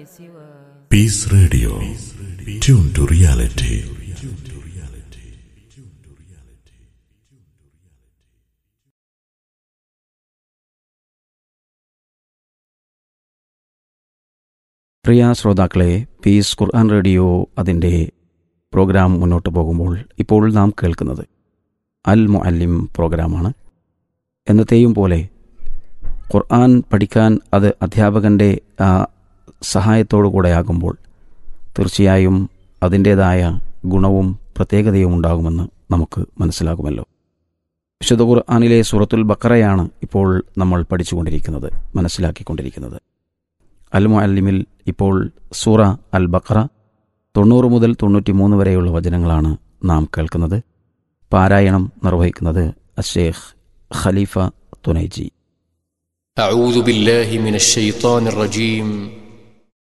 Peace Radio. Tune to reality. പ്രിയ ശ്രോതാക്കളെ peace Quran radio അതിൻ്റെ പ്രോഗ്രാം മുന്നോട്ട് പോകുമ്പോൾ ഇപ്പോൾ നാം കേൾക്കുന്നത് അൽ മുഅല്ലിം പ്രോഗ്രാമാണ് എന്നത്തെയും പോലെ ഖുർആൻ പഠിക്കാൻ അത് അധ്യാപകൻ്റെ ആ സഹായത്തോടു കൂടെ ആകുമ്പോൾ തീർച്ചയായും അതിൻ്റേതായ ഗുണവും പ്രത്യേകതയും ഉണ്ടാകുമെന്ന് നമുക്ക് മനസ്സിലാകുമല്ലോ വിശുദ്ധ ഖുർആാനിലെ സൂറത്തുൽ ബക്കറയാണ് ഇപ്പോൾ നമ്മൾ പഠിച്ചുകൊണ്ടിരിക്കുന്നത് മനസ്സിലാക്കിക്കൊണ്ടിരിക്കുന്നത് അൽ മുഅല്ലിമിൽ ഇപ്പോൾ സൂറ അൽ ബഖറ തൊണ്ണൂറ് മുതൽ തൊണ്ണൂറ്റിമൂന്ന് വരെയുള്ള വചനങ്ങളാണ് നാം കേൾക്കുന്നത് പാരായണം നിർവഹിക്കുന്നത് അഷേഖ് ഖലീഫ തുനൈജി أعوذ بالله من الشيطان الرجيم